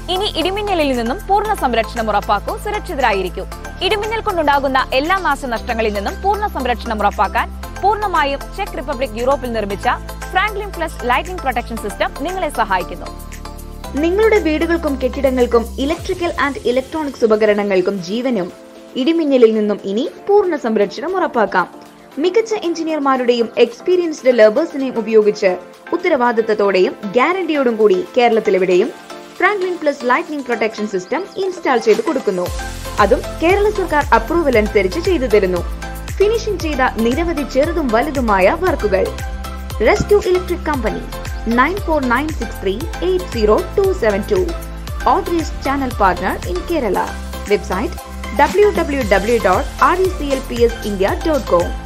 ഇനി ഇടിമിന്നലിൽ നിന്നും പൂർണ്ണ സംരക്ഷണം ഉറപ്പാക്കൂ സുരക്ഷിതരായിരിക്കൂ ഇടിമിന്നൽ കൊണ്ടുണ്ടാകുന്ന എല്ലാ നാശനഷ്ടങ്ങളിൽ നിന്നും പൂർണ്ണ സംരക്ഷണം ഉറപ്പാക്കാൻ പൂർണ്ണമായും ചെക്ക് റിപ്പബ്ലിക് യൂറോപ്പിൽ നിർമ്മിച്ച Franklin plus lighting protection system നിങ്ങളെ സഹായിക്കുന്നു നിങ്ങളുടെ വീടുകൾക്കും കെട്ടിടങ്ങൾക്കും ഇലക്ട്രിക്കൽ ആൻഡ് ഇലക്ട്രോണിക്സ് ഉപകരണങ്ങൾക്കും ജീവനും ഇടിമിന്നലിൽ നിന്നും ഇനി പൂർണ്ണ സംരക്ഷണം ഉറപ്പാക്കാം മികച്ച എഞ്ചിനീയർമാരുടെയും എക്സ്പീരിയൻസ്ഡ് ലേബേഴ്സിനെയും ഉപയോഗിച്ച് ഉത്തരവാദിത്തത്തോടെയും ഗ്യാരണ്ടിയോടും കൂടി കേരളത്തിലെവിടെയും Franklin plus lightning protection system install ചെയ്ത് കൊടുക്കുന്നു അതും കേരള സർക്കാർ അപ്രൂവൽ അനുസരിച്ച് ചെയ്തു തരുന്നു ഫിനിഷിംഗ് ചെയ്ത നിരവധി ചെറുതും വലുതുമായ വർക്കുകൾ rescue electric company nine four nine six three eight zero two seven two authorised channel partner in Kerala website W W W dot R E C L P S India dot com